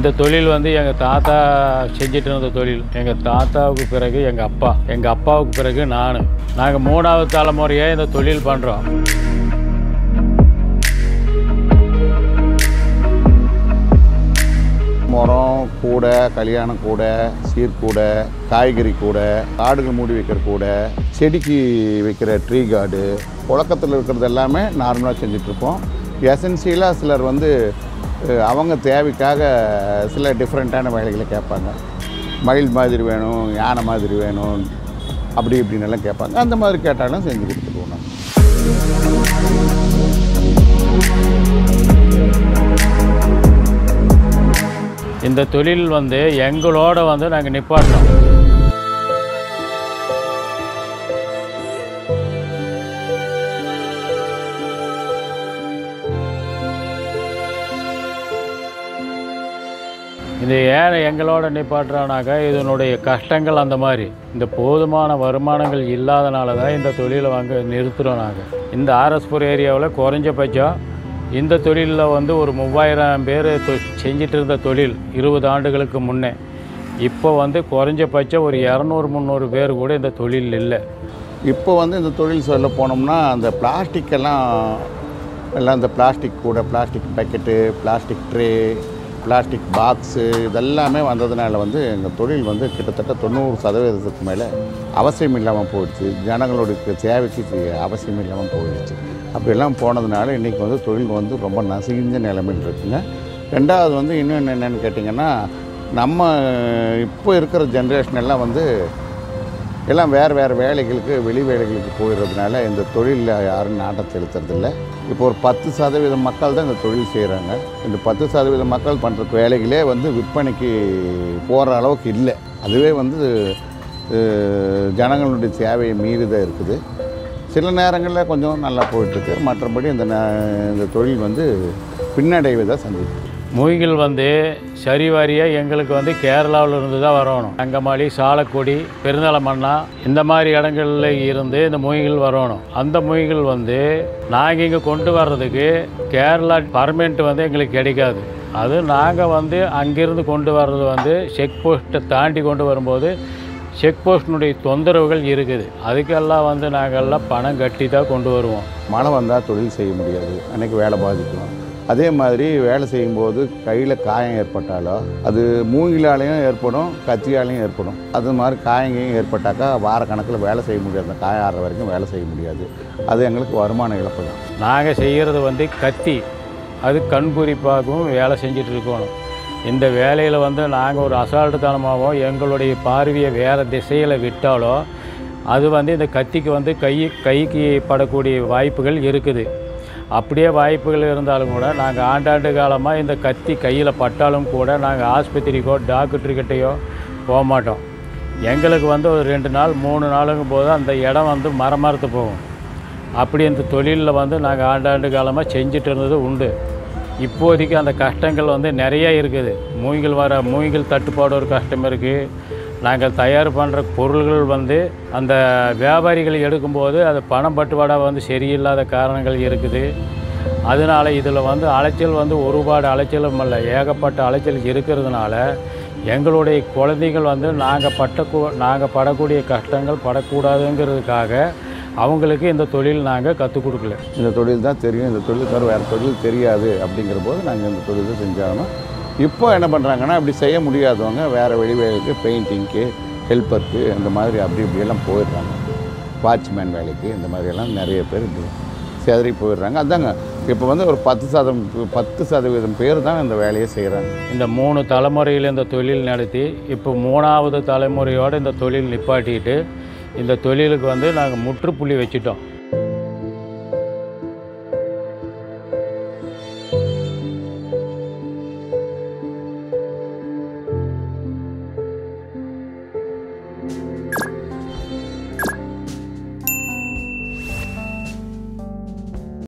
இந்த தொழில் வந்து எங்கள் தாத்தா செஞ்சுட்டு இருந்த தொழில் எங்கள் தாத்தாவுக்கு பிறகு எங்கள் அப்பா எங்கள் அப்பாவுக்கு பிறகு நான் நாங்கள் மூணாவது தலைமுறையாக இந்த தொழில் பண்ணுறோம் முறம் கூடை கல்யாண கூடை சீர்கூடை காய்கறி கூடை காடுகள் மூடி வைக்கிற கூடை செடிக்கு வைக்கிற ட்ரீ கார்டு புழக்கத்தில் இருக்கிறது எல்லாமே நார்மலாக செஞ்சிட்ருப்போம் எசென்சியலாக சிலர் வந்து அஹ், அவங்க தேவைக்காக சில டிஃப்ரெண்ட்டான வேலைகளை கேட்பாங்க மயில் மாதிரி வேணும் யானை மாதிரி வேணும் அப்படி இப்படின்னு எல்லாம் கேட்பாங்க அந்த மாதிரி கேட்டாலும் செஞ்சு கொடுத்துருவோம் நாங்கள் இந்த தொழில் வந்து எங்களோட வந்து நாங்கள் நிப்பாட்டுறோம் இது ஏன் எங்களோட நிப்பாட்டுறானாக்கா இதனுடைய கஷ்டங்கள் அந்த மாதிரி இந்த போதுமான வருமானங்கள் இல்லாதனால தான் இந்த தொழிலை வாங்க நிறுத்துகிறோம் நாங்கள் இந்த ஆர்எஸ்புர் ஏரியாவில் குறைஞ்சபட்சம் இந்த தொழிலில் வந்து ஒரு மூவாயிரம் பேர் செஞ்சிட்டு இருந்த தொழில் இருபது ஆண்டுகளுக்கு முன்னே இப்போ வந்து குறைஞ்சபட்சம் ஒரு இரநூறு முந்நூறு பேர் கூட இந்த தொழில் இல்லை இப்போ வந்து இந்த தொழில் சொல்ல போனோம்னா அந்த பிளாஸ்டிக் எல்லாம் எல்லாம் இந்த பிளாஸ்டிக் கூட plastic packet plastic tray plastic box இதெல்லாமே வந்ததுனால வந்து எங்கள் தொழில் வந்து கிட்டத்தட்ட தொண்ணூறு சதவீதத்துக்கு மேலே அவசியம் இல்லாமல் போயிடுச்சு ஜனங்களுடைய தேவைக்கு அவசியம் இல்லாமல் போயிடுச்சு அப்படியெல்லாம் போனதுனால இன்றைக்கி வந்து தொழில் வந்து ரொம்ப நசிஞ்ச நிலைமையில் இருக்குங்க ரெண்டாவது வந்து இன்னும் என்னென்னு கேட்டிங்கன்னா நம்ம இப்போ இருக்கிற ஜென்ரேஷன் எல்லாம் வந்து எல்லாம் வேறு வேறு வேலைகளுக்கு வெளி வேலைகளுக்கு போயிடுறதுனால இந்த தொழிலில் யாரும் நாட்டம் செலுத்துறதில்ல இப்போ ஒரு பத்து சதவீதம் மக்கள் தான் இந்த தொழில் செய்கிறாங்க இந்த பத்து சதவீத மக்கள் பண்ணுற வேலைகளே வந்து விற்பனைக்கு போகிற அளவுக்கு இல்லை அதுவே வந்து அஹ், ஜனங்களுடைய தேவையை மீறி தான் இருக்குது சில நேரங்களில் கொஞ்சம் நல்லா போயிட்டுருக்கு மற்றபடி இந்த நே- இந்த தொழில் வந்து பின்னடைவை தான் சந்திக்குது மூங்கில் வந்து சரிவாரியாக எங்களுக்கு வந்து கேரளாவில் இருந்து தான் வரணும் அங்கமாளி சாலக்குடி பெருந்தலமண்ணா இந்த மாதிரி இடங்கள்ல இருந்து இந்த மூங்கில் வரணும் அந்த மூங்கில் வந்து நாங்கள் இங்கே கொண்டு வர்றதுக்கு கேரளா பர்மெண்ட் வந்து எங்களுக்கு கிடைக்காது அது நாங்கள் வந்து அங்கேருந்து கொண்டு வர்றது வந்து செக் போஸ்ட்டை தாண்டி கொண்டு வரும்போது செக் போஸ்டினுடைய தொந்தரவுகள் இருக்குது அதுக்கெல்லாம் வந்து நாங்கள்லாம் பணம் கட்டி தான் கொண்டு வருவோம் மழை வந்தால் தொழில் செய்ய முடியாது அன்றைக்கி வேலை பாதிக்கும் அதே மாதிரி வேலை செய்யும்போது கையில் காயம் ஏற்பட்டாலோ அது மூங்கிலாலையும் ஏற்படும் கத்தியாலையும் ஏற்படும் அது மாதிரி காயங்கையும் ஏற்பட்டாக்கா வார கணக்கில் வேலை செய்ய முடியாது அந்த காயம் ஆறுற வரைக்கும் வேலை செய்ய முடியாது அது எங்களுக்கு வருமான இழப்பு தான் நாங்கள் செய்கிறது வந்து கத்தி அது கண் குறிப்பாகவும் வேலை செஞ்சுட்டு இருக்கணும் இந்த வேலையில் வந்து நாங்கள் ஒரு அசால்ட்டுத்தனமாகவோ எங்களுடைய பார்வையை வேறு திசையில் விட்டாலோ அது வந்து இந்த கத்திக்கு வந்து கை கைக்கு படக்கூடிய வாய்ப்புகள் இருக்குது அப்படியே வாய்ப்புகள் இருந்தாலும் கூட நாங்கள் ஆண்டாண்டு காலமாக இந்த கத்தி கையில் பட்டாலும் கூட நாங்கள் ஆஸ்பத்திரிக்கோ டாக்டர்கிட்டையோ போக மாட்டோம் எங்களுக்கு வந்து ஒரு ரெண்டு நாள் மூணு நாளுங்கும் போது அந்த இடம் வந்து மரமரத்து போகும் அப்படி இந்த தொழிலில் வந்து நாங்கள் ஆண்டாண்டு காலமாக செஞ்சுட்டு இருந்தது உண்டு இப்போதைக்கு அந்த கஷ்டங்கள் வந்து நிறைய இருக்குது மூங்கில் வர மூங்கில் தட்டுப்பாடு ஒரு கஷ்டம் இருக்குது நாங்கள் தயார் பண்ணுற பொருள்கள் வந்து அந்த வியாபாரிகள் எடுக்கும்போது அது பணம் பட்டுவாடா வந்து சரியில்லாத காரணங்கள் இருக்குது அதனால் இதில் வந்து அலைச்சல் வந்து ஒருபாடு அலைச்சலும் இல்லை ஏகப்பட்ட அலைச்சல் இருக்கிறதுனால எங்களுடைய குழந்தைகள் வந்து நாங்கள் பட்ட நாங்கள் படக்கூடிய கஷ்டங்கள் படக்கூடாதுங்கிறதுக்காக அவங்களுக்கு இந்த தொழில் நாங்கள் கற்றுக் கொடுக்கல இந்த தொழில் தான் தெரியும் இந்த தொழில் தவிர வேறு தொழில் தெரியாது அப்படிங்கிற போது நாங்கள் இந்த தொழில் தான் செஞ்சாகணும் இப்போ என்ன பண்ணுறாங்கன்னா அப்படி செய்ய முடியாதவங்க வேறு வெளி வேலைக்கு பெயிண்டிங்க்கு ஹெல்ப்பருக்கு இந்த மாதிரி அப்படி இப்படியெல்லாம் போயிடுறாங்க வாட்ச்மேன் வேலைக்கு இந்த மாதிரியெல்லாம் நிறைய பேர் இப்படி சிதறி போயிடுறாங்க அதாங்க இப்போ வந்து ஒரு பத்து சதம் பத்து சதவீதம் பேர் தான் இந்த வேலையை செய்கிறாங்க இந்த மூணு தலைமுறையில் இந்த தொழில் நடத்தி இப்போ மூணாவது தலைமுறையோடு இந்த தொழில் நிப்பாட்டிட்டு இந்த தொழிலுக்கு வந்து நாங்கள் முற்றுப்புள்ளி வச்சிட்டோம்